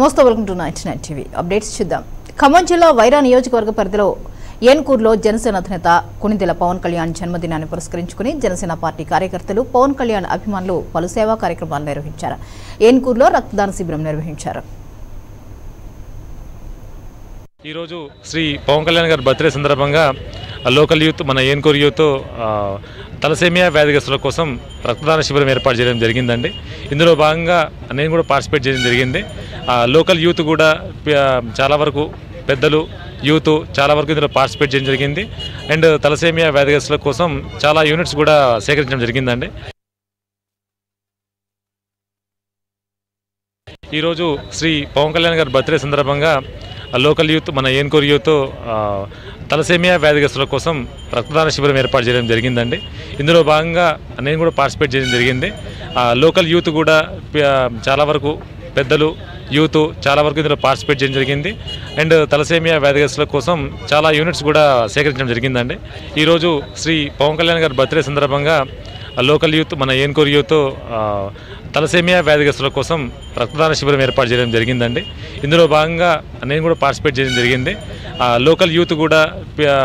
నమస్తే welcome to ninety nine TV updates చూద్దాం ఖమ్మం జిల్లా వైరా నియోజకవర్గ పరిధిలో ఏన్కూరులో జనసేన అధినేత కొనిదెల పవన్ కళ్యాణ్ జన్మదినాన్ని పురస్కరించుకుని జనసేన పార్టీ కార్యకర్తలు పవన్ కళ్యాణ్ అభిమానులు పలు సేవా కార్యక్రమాలు నిర్వహించారు ఏన్కూరులో రక్తదాన శిబిరం నిర్వహించారు ఈరోజు శ్రీ పవన్ కళ్యాణ్ గారి బర్త్డే సందర్భంగా ఆ లోకల్ యూత్ మన ఏన్కూరు యూత్ ఆ, తలసేమియా వ్యాధిగ్రస్తుల కోసం రక్తదాన శిబిరం ఏర్పాటు చేయడం జరిగిందండి ఇందులో భాగంగా నేను కూడా పార్టిసిపేట్ చేయడం జరిగింది ఆ, లోకల్ యూత్ కూడా ఆ, చాలా వరకు పెద్దలు యూత్ చాలా వరకు ఇందులో పార్టిసిపేట్ చేయడం జరిగింది అండ్ తలసేమియా వ్యాధిగ్రస్తుల కోసం చాలా యూనిట్స్ కూడా సేకరించడం జరిగిందండి ఈరోజు శ్రీ పవన్ కళ్యాణ్ గారి బర్త్డే సందర్భంగా ఆ లోకల్ యూత్ మన ఏన్కూరు యూత్ ఆ, తలసేమియా వ్యాధిగ్రస్తుల కోసం రక్తదాన శిబిరం ఏర్పాటు చేయడం జరిగిందండి ఇందులో భాగంగా నేను కూడా పార్టిసిపేట్ చేయడం జరిగింది ఆ, లోకల్ యూత్ కూడా ఆ, చాలా వరకు పెద్దలు యూత్ చాలా వరకు ఇందులో పార్టిసిపేట్ చేయడం జరిగింది అండ్ తలసేమియా వ్యాధిగ్రస్తుల కోసం చాలా యూనిట్స్ కూడా సేకరించడం జరిగిందండి ఈరోజు శ్రీ పవన్ కళ్యాణ్ గారి బర్త్డే సందర్భంగా ఆ లోకల్ యూత్ మన ఏన్కూరు యూత్ ఆ, తలసేమియా వ్యాధిగ్రస్తుల కోసం రక్తదాన శిబిరం ఏర్పాటు చేయడం జరిగిందండి ఇందులో భాగంగా నేను కూడా పార్టిసిపేట్ చేయడం జరిగింది ఆ, లోకల్ యూత్ కూడా ఆ,